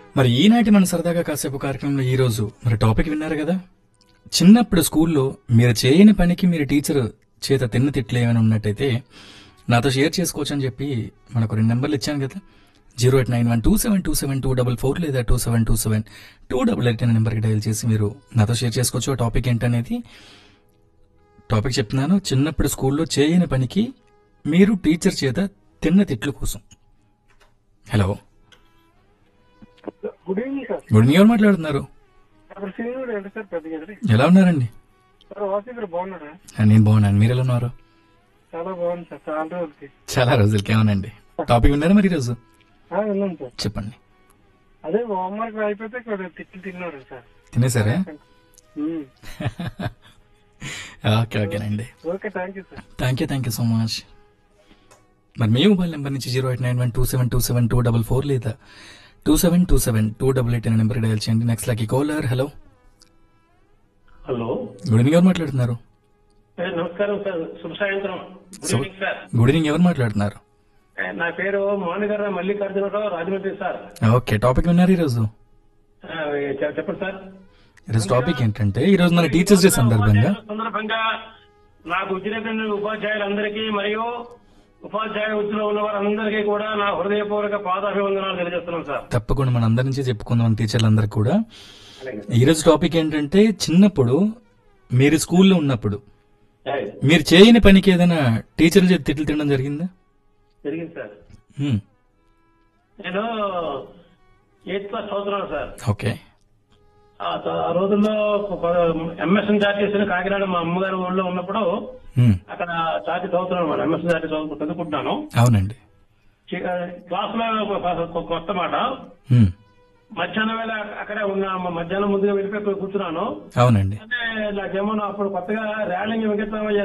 మరి ఈనాటి మన సరదాగా కాసేపు కార్యక్రమంలో ఈ రోజు మరి టాపిక్ విన్నారు కదా చిన్నప్పుడు స్కూల్లో మీరు చేయని పనికి మీరు టీచర్ చేత తిన్న తిట్లు ఏమైనా ఉన్నట్టయితే నాతో షేర్ చేసుకోవచ్చు అని చెప్పి మనకు రెండు నెంబర్లు ఇచ్చాను కదా zero eight nine one two seven two seven two double four లేదా two seven two seven two double eight అనే నెంబర్కి డయల్ చేసి మీరు నాతో షేర్ చేసుకోవచ్చు ఆ టాపిక్ ఏంటనేది టాపిక్ చెప్తున్నాను చిన్నప్పుడు స్కూల్లో చేయని పనికి మీరు టీచర్ చేత తిన్న తిట్లు కోసం hello good evening sir good evening ఎవరు మాట్లాడుతున్నారు డాక్టర్ శ్రీనుడు ఎంత సార్ పెద్ద గదిరి ఎలా ఉన్నారండి సార్ వాసు గారు బాగున్నారా ఆ, నేను బాగున్నాను మీరు ఎలా ఉన్నారు చాలా బాగుంది సార్ చాలా రోజులకి చాలా రోజులకి ఏమోనండి టాపిక్ విన్నారా మరి ఈరోజు ఆ, విన్నాను సార్ చెప్పండి అదే హోంవర్క్ అయిపోతే కొద్దిగా తిట్లు తిన్నాడు సార్ తినేసారా ఉమ్. ఓకే ఓకేనండి okay thank you sir thank you thank you so much మరి మీ మొబైల్ నెంబర్ నుంచి zero eight nine one two seven two seven two double four లేదా two seven two seven two double eight అనే నెంబర్కి dial చేయండి next lucky caller hello hello good evening ఎవరు మాట్లాడుతున్నారు ఏ, నమస్కారం సార్ శుభ సాయంత్రం good evening sir good evening ఎవరు మాట్లాడుతున్నారు ఏ, నా పేరు Mohanagarra Mallikarjunarao Rajahmundry sir okay topic విన్నారు ఈరోజు ఆ, చె- చెప్పండి సార్ ఈరోజు టాపిక్ ఏంటంటే ఈరోజు మన టీచర్స్ డే సందర్భంగా ఉపాధ్యాయుల సందర్భంగా నాకు వచ్చినటువంటి ఉపాధ్యాయులందరికీ మరియు ఉపాధ్యాయ వృత్తిలో ఉన్న వారందరికీ కూడా నా హృదయపూర్వక పాదాభివందనాలు తెలియజేస్తున్నాను సార్ తప్పకుండా మన అందరి నుంచి చెప్పుకుందాం మన టీచర్లందరికీ కూడా అలాగే. ఈరోజు టాపిక్ ఏంటంటే చిన్నప్పుడు మీరు స్కూల్లో ఉన్నప్పుడు ఏ, మీరు చేయని పనికి ఏదైనా టీచర్ చేతి తిట్లు తినడం జరిగిందా జరిగింది సార్ హ్మ్. నేను ఎయిత్ క్లాస్ చదువుతున్నాను సార్ ఓకే ఆ త- ఆ రోజుల్లో ఎంఎస్ఎన్ చార్టీస్ కాకినాడ మా అమ్మగారి ఊళ్ళో ఉన్నప్పుడు హ్మ్. అక్కడ చాటి చదువుతున్నాను అనమాట ఎంఎస్ఎన్ చార్టీ చదువు చదువుకుంటున్నాను అవునండి చి- క్లాస్ లో ఒక కొత్త మాట హ్మ్. మధ్యాహ్నం వేళ అక్కడే ఉన్న మధ్యాహ్నం ముందుగా వెళ్ళిపోయి కూర్చున్నాను అవునండి అంటే నాకేమో అప్పుడు కొత్తగా ర్యాలింగ్ వెంకటరామయ్య